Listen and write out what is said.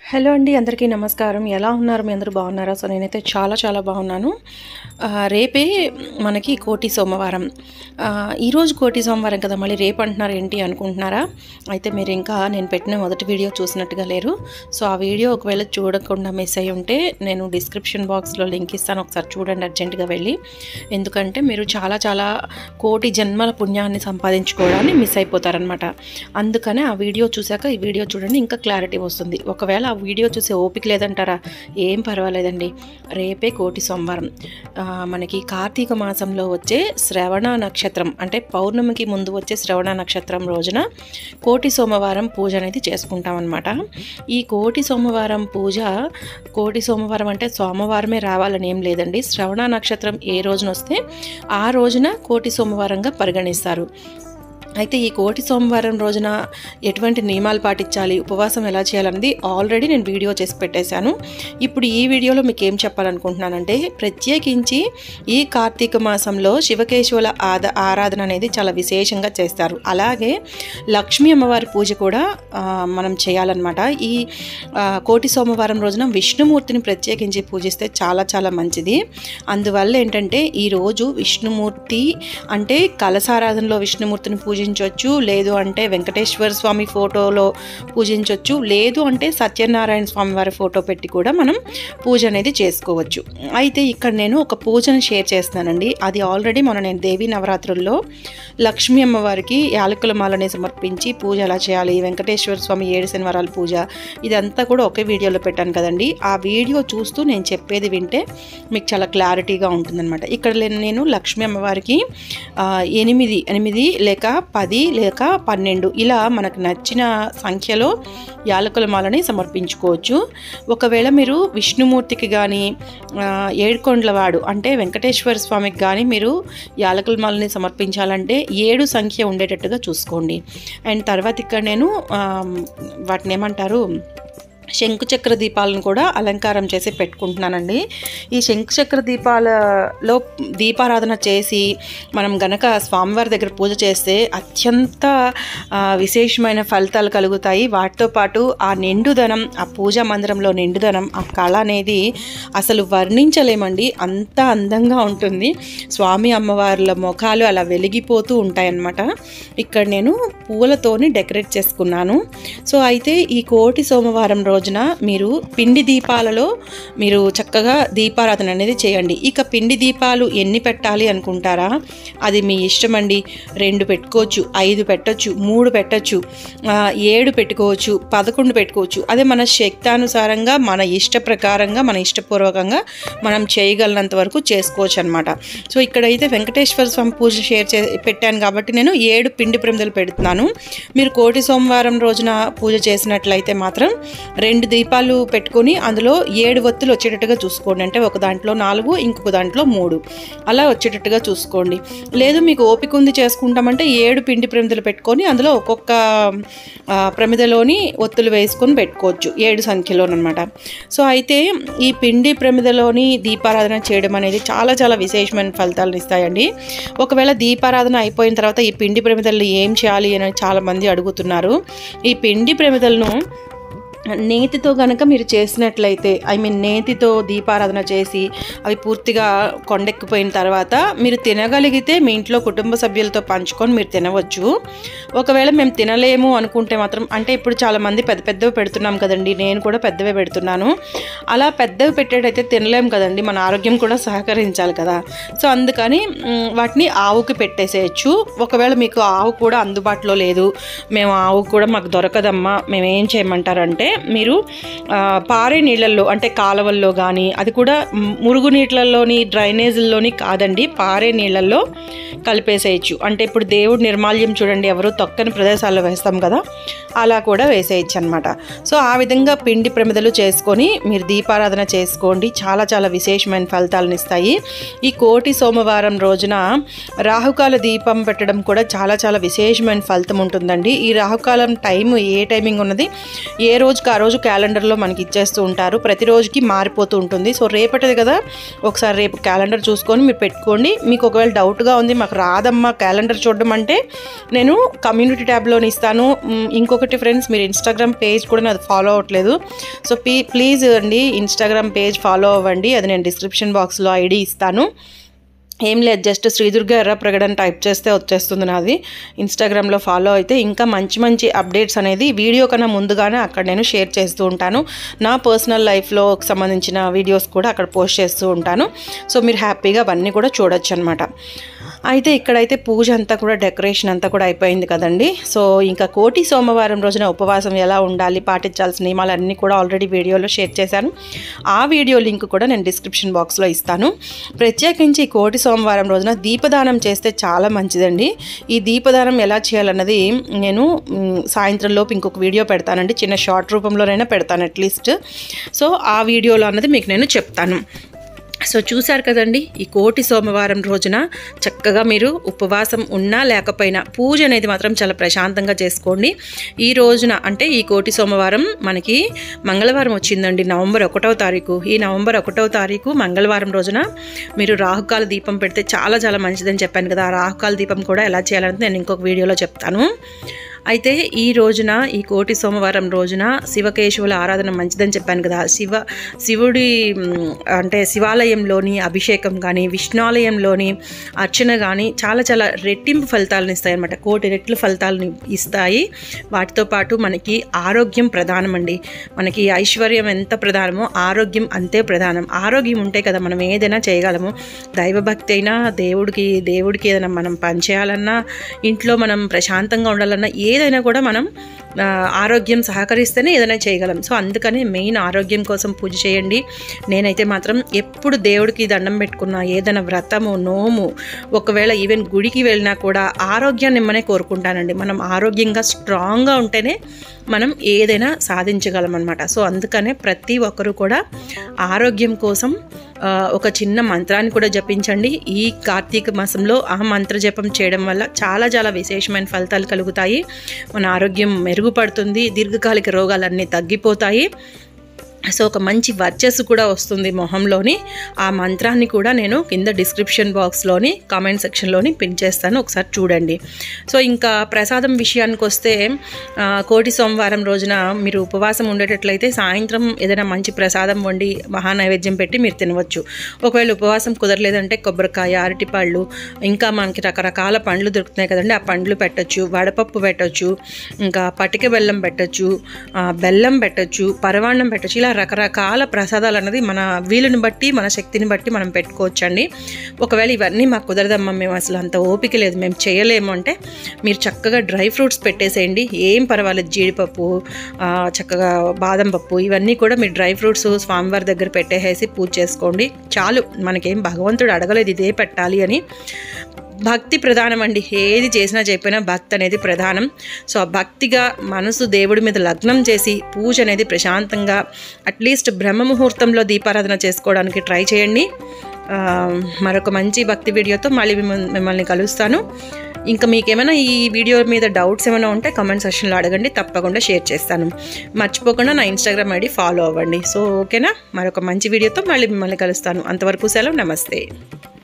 hello అండి అందరికీ నమస్కారం ఎలా ఉన్నారు మీ అందరూ బాగున్నారా సో నేనైతే చాలా చాలా బాగున్నాను ఆ, రేపే మనకి కోటి సోమవారం ఆ, ఈరోజు కోటి సోమవారం కదా మళ్ళీ రేపు అంటున్నారు ఏంటి అనుకుంటున్నారా అయితే మీరు ఇంకా నేను పెట్టిన మొదటి వీడియో చూసినట్టుగా లేరు సో ఆ వీడియో ఒకవేళ చూడకుండా మిస్ అయ్యి ఉంటే నేను డిస్క్రిప్షన్ బాక్స్లో లింక్ ఇస్తాను ఒకసారి చూడండి అర్జెంటుగా వెళ్ళి ఎందుకంటే మీరు చాలా చాలా కోటి జన్మల పుణ్యాన్ని సంపాదించుకోవడాన్ని మిస్ అయిపోతారనమాట అందుకనే ఆ వీడియో చూశాక ఈ వీడియో చూడండి ఇంకా క్లారిటీ వస్తుంది ఒకవేళ ఆ వీడియో చూసే ఓపిక లేదంటారా ఏం పర్వాలేదండి రేపే కోటి సోమవారం ఆ, మనకి కార్తీక మాసంలో వచ్చే శ్రవణ నక్షత్రం అంటే పౌర్ణమికి ముందు వచ్చే శ్రవణ నక్షత్రం రోజున కోటి సోమవారం పూజ అనేది చేసుకుంటాం అనమాట ఈ కోటి సోమవారం పూజ కోటి సోమవారం అంటే సోమవారమే రావాలని ఏం లేదండి శ్రవణ నక్షత్రం ఏ రోజున వస్తే ఆ రోజున కోటి సోమవారంగా పరిగణిస్తారు అయితే ఈ కోటి సోమవారం రోజున ఎటువంటి నియమాలు పాటించాలి ఉపవాసం ఎలా చేయాలన్నది ఆల్రెడీ నేను వీడియో చేసి పెట్టేశాను ఇప్పుడు ఈ వీడియోలో మీకు ఏం చెప్పాలనుకుంటున్నానంటే ప్రత్యేకించి ఈ కార్తీక మాసంలో శివకేశవుల ఆద ఆరాధన అనేది చాలా విశేషంగా చేస్తారు అలాగే లక్ష్మీ అమ్మవారి పూజ కూడా ఆ, మనం చేయాలన్నమాట ఈ ఆ, కోటి సోమవారం రోజున విష్ణుమూర్తిని ప్రత్యేకించి పూజిస్తే చాలా చాలా మంచిది అందువల్ల ఏంటంటే ఈరోజు విష్ణుమూర్తి అంటే కలసారాధనలో విష్ణుమూర్తిని పూజించవచ్చు లేదు అంటే వెంకటేశ్వర స్వామి ఫోటోలో పూజించవచ్చు లేదు అంటే సత్యనారాయణ స్వామి వారి ఫోటో పెట్టి కూడా మనం పూజ అనేది చేసుకోవచ్చు అయితే ఇక్కడ నేను ఒక పూజను షేర్ చేస్తున్నానండి అది ఆల్రెడీ మొన్న నేను దేవీ నవరాత్రుల్లో లక్ష్మీ అమ్మవారికి యాలకుల మాలని సమర్పించి పూజ ఎలా చేయాలి వెంకటేశ్వర స్వామి ఏడు శనివారాల పూజ ఇదంతా కూడా ఒకే వీడియోలో పెట్టాను కదండి ఆ వీడియో చూస్తూ నేను చెప్పేది వింటే మీకు చాలా క్లారిటీగా ఉంటుందన్నమాట ఇక్కడ లే- నేను లక్ష్మీ అమ్మవారికి ఆ, ఎనిమిది ఎనిమిది లేక పది లేక పన్నెండు ఇలా మనకు నచ్చిన సంఖ్యలో యాలకుల మాలని సమర్పించుకోవచ్చు ఒకవేళ మీరు విష్ణుమూర్తికి కానీ ఏడుకొండలవాడు అంటే వెంకటేశ్వర స్వామికి కానీ మీరు యాలకుల మాలని సమర్పించాలంటే ఏడు సంఖ్య ఉండేటట్టుగా చూసుకోండి అండ్ తర్వాత ఇక్కడ నేను ఆ, వాటిని ఏమంటారు శంకుచక్ర దీపాలను కూడా అలంకారం చేసి పెట్టుకుంటున్నానండి ఈ శంకుచక్ర దీపాలలో దీపారాధన చేసి మనం గనక స్వామివారి దగ్గర పూజ చేస్తే అత్యంత ఆ, విశేషమైన ఫలితాలు కలుగుతాయి వాటితో పాటు ఆ నిండుదనం ఆ పూజా మందిరంలో నిండుదనం ఆ కళ అనేది అసలు వర్ణించలేమండి అంత అందంగా ఉంటుంది స్వామి అమ్మవార్ల ముఖాలు అలా వెలిగిపోతూ ఉంటాయన్నమాట ఇక్కడ నేను పూలతోని డెకరేట్ చేసుకున్నాను సో అయితే ఈ కోటి సోమవారం రోజున మీరు పిండి దీపాలలో మీరు చక్కగా దీపారాధన అనేది చేయండి ఇక పిండి దీపాలు ఎన్ని పెట్టాలి అనుకుంటారా అది మీ ఇష్టం అండి రెండు పెట్టుకోవచ్చు ఐదు పెట్టొచ్చు మూడు పెట్టొచ్చు ఆ, ఏడు పెట్టుకోవచ్చు పదకొండు పెట్టుకోవచ్చు అదే మన శక్తానుసారంగా మన ఇష్ట ప్రకారంగా మన ఇష్టపూర్వకంగా మనం చేయగలిగినంత వరకు చేసుకోవచ్చు అనమాట సో ఇక్కడైతే వెంకటేశ్వర స్వామి పూజ షేర్ చే పెట్టాను కాబట్టి నేను ఏడు పిండి ప్రమిదలు పెడుతున్నాను మీరు కోటి సోమవారం రోజున పూజ చేసినట్లయితే మాత్రం రెండు దీపాలు పెట్టుకొని అందులో ఏడు ఒత్తులు వచ్చేటట్టుగా చూసుకోండి అంటే ఒక దాంట్లో నాలుగు ఇంకొక దాంట్లో మూడు అలా వచ్చేటట్టుగా చూసుకోండి లేదు మీకు ఓపిక ఉంది చేసుకుంటామంటే ఏడు పిండి ప్రమిదలు పెట్టుకొని అందులో ఒక్కొక్క ఆ, ప్రమిదలోని ఒత్తులు వేసుకొని పెట్టుకోవచ్చు ఏడు సంఖ్యలోనమాట సో అయితే ఈ పిండి ప్రమిదలోని దీపారాధన చేయడం అనేది చాలా చాలా విశేషమైన ఫలితాలను ఇస్తాయండి ఒకవేళ దీపారాధన అయిపోయిన తర్వాత ఈ పిండి ప్రమిదలు ఏం చేయాలి అని చాలామంది అడుగుతున్నారు ఈ పిండి ప్రమిదలను నేతితో గనక మీరు చేసినట్లయితే ఐ మీన్ నేతితో దీపారాధన చేసి అవి పూర్తిగా కొండెక్కిపోయిన తర్వాత మీరు తినగలిగితే మీ ఇంట్లో కుటుంబ సభ్యులతో పంచుకొని మీరు తినవచ్చు ఒకవేళ మేము తినలేము అనుకుంటే మాత్రం అంటే ఇప్పుడు చాలామంది పెద్ద పెద్దవి పెడుతున్నాం కదండి నేను కూడా పెద్దవే పెడుతున్నాను అలా పెద్దవి పెట్టేటైతే తినలేము కదండి మన ఆరోగ్యం కూడా సహకరించాలి కదా సో అందుకని మ్, వాటిని ఆవుకి పెట్టేసేయచ్చు ఒకవేళ మీకు ఆవు కూడా అందుబాటులో లేదు మేము ఆవు కూడా మాకు దొరకదమ్మా మేము ఏం చేయమంటారంటే మీరు ఆ, పారే నీళ్ళల్లో అంటే కాలువల్లో కానీ అది కూడా మ్, మురుగు నీళ్ళల్లోని డ్రైనేజీల్లోని కాదండి పారే నీళ్ళల్లో కలిపేసేయచ్చు అంటే ఇప్పుడు దేవుడు నిర్మాల్యం చూడండి ఎవరు తొక్కని ప్రదేశాల్లో వేస్తాం కదా అలా కూడా వేసేయచ్చు అనమాట సో ఆ విధంగా పిండి ప్రమిదలు చేసుకొని మీరు దీపారాధన చేసుకోండి చాలా చాలా విశేషమైన ఫలితాలను ఇస్తాయి ఈ కోటి సోమవారం రోజున రాహుకాల దీపం పెట్టడం కూడా చాలా చాలా విశేషమైన ఫలితం ఉంటుందండి ఈ రాహుకాలం టైం ఏ టైమింగ్ ఉన్నది ఏ రోజు రోజుకి ఆ రోజు క్యాలెండర్లో మనకి ఇచ్చేస్తూ ఉంటారు ప్రతిరోజుకి మారిపోతూ ఉంటుంది సో రేపటిది కదా ఒకసారి రేపు క్యాలెండర్ చూసుకొని మీరు పెట్టుకోండి మీకు ఒకవేళ డౌట్గా ఉంది మాకు రాదమ్మా క్యాలెండర్ చూడడం అంటే నేను కమ్యూనిటీ ట్యాబ్లోని ఇస్తాను మ్, ఇంకొకటి ఫ్రెండ్స్ మీరు ఇన్స్టాగ్రామ్ పేజ్ కూడా నాది ఫాలో అవ్వట్లేదు సో ప్లీ ప్లీజ్ అండి ఇన్స్టాగ్రామ్ పేజ్ ఫాలో అవ్వండి అది నేను డిస్క్రిప్షన్ బాక్స్లో ఐడి ఇస్తాను ఏం లేదు జస్ట్ శ్రీదుర్గ ఎర్ర ప్రగడని టైప్ చేస్తే వచ్చేస్తుంది నాది ఇన్స్టాగ్రామ్లో ఫాలో అయితే ఇంకా మంచి మంచి అప్డేట్స్ అనేది వీడియో కన్నా ముందుగానే అక్కడ నేను షేర్ చేస్తూ ఉంటాను నా పర్సనల్ లైఫ్లో సంబంధించిన వీడియోస్ కూడా అక్కడ పోస్ట్ చేస్తూ ఉంటాను సో మీరు హ్యాపీగా అవన్నీ కూడా చూడొచ్చు అనమాట అయితే ఇక్కడైతే పూజ అంతా కూడా డెకరేషన్ అంతా కూడా అయిపోయింది కదండి సో ఇంకా కోటి సోమవారం రోజున ఉపవాసం ఎలా ఉండాలి పాటించాల్సిన నియమాలు అన్నీ కూడా ఆల్రెడీ వీడియోలో షేర్ చేశాను ఆ వీడియో లింక్ కూడా నేను డిస్క్రిప్షన్ బాక్స్లో ఇస్తాను ప్రత్యేకించి ఈ కోటి సోమవారం రోజున దీపదానం చేస్తే చాలా మంచిదండి ఈ దీపదానం ఎలా చేయాలన్నది నేను మ్, సాయంత్రం లోపు ఇంకొక వీడియో పెడతానండి చిన్న షార్ట్ రూపంలోనైనా పెడతాను అట్లీస్ట్ సో ఆ వీడియోలో అన్నది మీకు నేను చెప్తాను సో చూశారు కదండి ఈ కోటి సోమవారం రోజున చక్కగా మీరు ఉపవాసం ఉన్నా లేకపోయినా పూజ అనేది మాత్రం చాలా ప్రశాంతంగా చేసుకోండి ఈ రోజున అంటే ఈ కోటి సోమవారం మనకి మంగళవారం వచ్చిందండి నవంబర్ ఒకటవ తారీఖు ఈ నవంబర్ ఒకటవ తారీఖు మంగళవారం రోజున మీరు రాహుకాల దీపం పెడితే చాలా చాలా మంచిదని చెప్పాను కదా ఆ రాహుకాల దీపం కూడా ఎలా చేయాలంటే నేను ఇంకొక వీడియోలో చెప్తాను అయితే ఈ రోజున ఈ కోటి సోమవారం రోజున శివకేశవుల ఆరాధన మంచిదని చెప్పాను కదా శివ శివుడి మ్, అంటే శివాలయంలోని అభిషేకం కానీ విష్ణాలయంలోని అర్చన కానీ చాలా చాలా రెట్టింపు ఫలితాలను ఇస్తాయి అనమాట కోటి రెట్లు ఫలితాలను ఇస్తాయి వాటితో పాటు మనకి ఆరోగ్యం ప్రధానం అండి మనకి ఐశ్వర్యం ఎంత ప్రధానమో ఆరోగ్యం అంతే ప్రధానం ఆరోగ్యం ఉంటే కదా మనం ఏదైనా చేయగలము దైవభక్తి అయినా దేవుడికి దేవుడికి ఏదైనా మనం పనిచేయాలన్నా ఇంట్లో మనం ప్రశాంతంగా ఉండాలన్నా ఏదైనా కూడా మనం ఆ, ఆరోగ్యం సహకరిస్తేనే ఏదైనా చేయగలం సో అందుకని మెయిన్ ఆరోగ్యం కోసం పూజ చేయండి నేనైతే మాత్రం ఎప్పుడు దేవుడికి దండం పెట్టుకున్నా ఏదైనా వ్రతము నోము ఒకవేళ ఈవెన్ గుడికి వెళ్ళినా కూడా ఆరోగ్యాన్ని ఇమ్మనే కోరుకుంటానండి మనం ఆరోగ్యంగా స్ట్రాంగ్గా ఉంటేనే మనం ఏదైనా సాధించగలం అనమాట సో అందుకనే ప్రతి ఒక్కరూ కూడా ఆరోగ్యం కోసం ఆ, ఒక చిన్న మంత్రాన్ని కూడా జపించండి ఈ కార్తీక మాసంలో ఆ మంత్ర జపం చేయడం వల్ల చాలా చాలా విశేషమైన ఫలితాలు కలుగుతాయి మన ఆరోగ్యం మెరుగుపడుతుంది దీర్ఘకాలిక రోగాలన్నీ తగ్గిపోతాయి సో ఒక మంచి వర్చస్సు కూడా వస్తుంది మొహంలోని ఆ మంత్రాన్ని కూడా నేను కింద డిస్క్రిప్షన్ బాక్స్లోని కామెంట్ సెక్షన్లోని పిన్ చేస్తాను ఒకసారి చూడండి సో ఇంకా ప్రసాదం విషయానికి వస్తే ఆ, కోటి సోమవారం రోజున మీరు ఉపవాసం ఉండేటట్లయితే సాయంత్రం ఏదైనా మంచి ప్రసాదం వండి మహా నైవేద్యం పెట్టి మీరు తినవచ్చు ఒకవేళ ఉపవాసం కుదరలేదంటే కొబ్బరికాయ అరటిపళ్ళు ఇంకా మనకి రకరకాల పండ్లు దొరుకుతున్నాయి కదండి ఆ పండ్లు పెట్టొచ్చు వడపప్పు పెట్టొచ్చు ఇంకా పటిక బెల్లం పెట్టొచ్చు ఆ, బెల్లం పెట్టొచ్చు పరవాన్నం పెట్టొచ్చు ఇలా రకరకాల ప్రసాదాలు అనేది మన వీలుని బట్టి మన శక్తిని బట్టి మనం పెట్టుకోవచ్చండి ఒకవేళ ఇవన్నీ మాకు కుదరదమ్మా మేము అసలు అంత ఓపిక లేదు మేము చేయలేము అంటే మీరు చక్కగా డ్రై ఫ్రూట్స్ పెట్టేసేయండి ఏం పర్వాలేదు జీడిపప్పు ఆ, చక్కగా బాదం పప్పు ఇవన్నీ కూడా మీరు డ్రై ఫ్రూట్స్ స్వామివారి దగ్గర పెట్టేసేసి పూజ చేసుకోండి చాలు మనకేం భగవంతుడు అడగలేదు ఇదే పెట్టాలి అని భక్తి ప్రధానం అండి ఏది చేసినా చెప్పినా భక్తి అనేది ప్రధానం సో ఆ భక్తిగా మనసు దేవుడి మీద లగ్నం చేసి పూజ అనేది ప్రశాంతంగా అట్లీస్ట్ బ్రహ్మ ముహూర్తంలో దీపారాధన చేసుకోవడానికి ట్రై చేయండి ఆ, మరొక మంచి భక్తి వీడియోతో మళ్ళీ మిమ్మల్ని మిమ్మల్ని కలుస్తాను ఇంకా మీకేమైనా ఈ వీడియో మీద డౌట్స్ ఏమైనా ఉంటే కామెంట్ సెక్షన్లో అడగండి తప్పకుండా షేర్ చేస్తాను మర్చిపోకుండా నా ఇన్స్టాగ్రామ్ ఐడి ఫాలో అవ్వండి సో ఓకేనా మరొక మంచి వీడియోతో మళ్ళీ మిమ్మల్ని కలుస్తాను అంతవరకు సెలవు నమస్తే